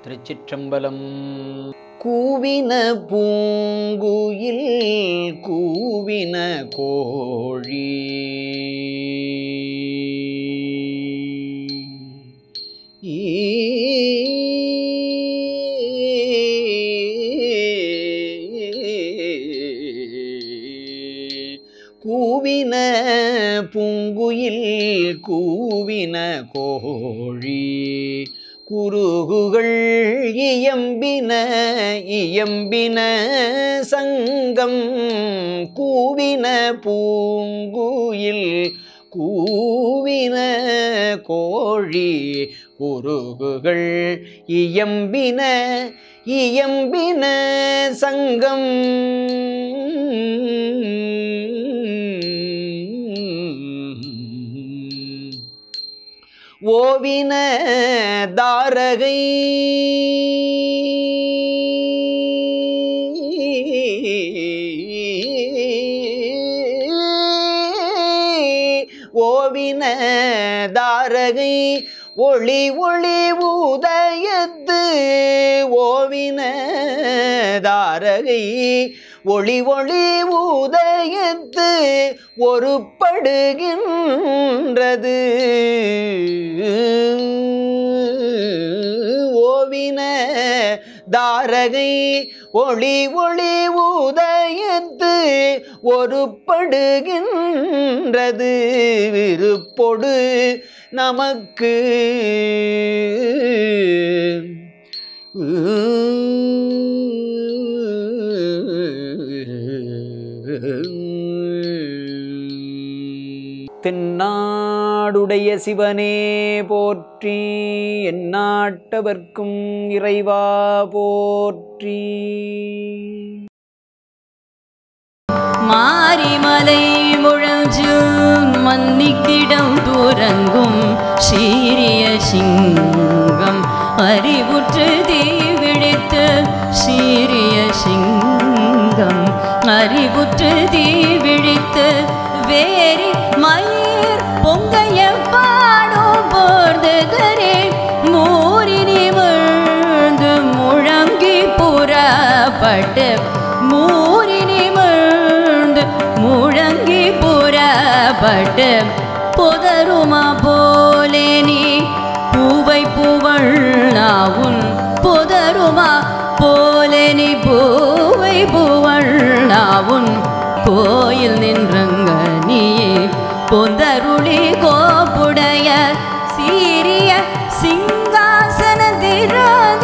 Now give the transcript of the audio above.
திருச்சிற்றம்பலம் கூவின பூங்குயில் கூவின கோழி கூவின பூங்குயில் கூவின கோழி குருகுகள் இயம்பின இயம்பின சங்கம் கூவின பூங்குயில் கூவின கோழி குருகுகள் இயம்பின இயம்பின சங்கம் ஓவின தாரகை ஓவின தாரகை ஒளி ஒளி உதயத்து ஓவின தாரகை ஒளி ஒளி உதயத்து ஒருப்படுகின்றது ஓவின தாரகை ஒளி ஒளி உதயத்து ஒருப்படுகின்றது விருப்பொடு நமக்கு தென்னாடுடைய சிவனே போற்றி எந்நாட்டவர்க்கும் இறைவா போற்றி மாரிமலை முழஞ்சும் மன்னிக்கிடம் தூரங்கும் சீரிய சிங்கம் அறிவுற்று தீவிழித்து சீரிய சிங்கம் அறிவுற்று தீவிழித்து வேரி மயிர் பொங்கைய பாடும் போர்ந்ததரே மூரினி விழுந்து முழங்கி புறப்பட்டு மூரினி விழுந்து முழங்கி புறப்பட்டு புதருமா போலே நீ பூவை புவள்ளாவுன் புதருமா போலே நீ பூவை புவள்ளாவுன் கோயில் நின்றங்க நீயே பொந்தருளி கோப்புடைய சீரிய சிங்காசனத்திராத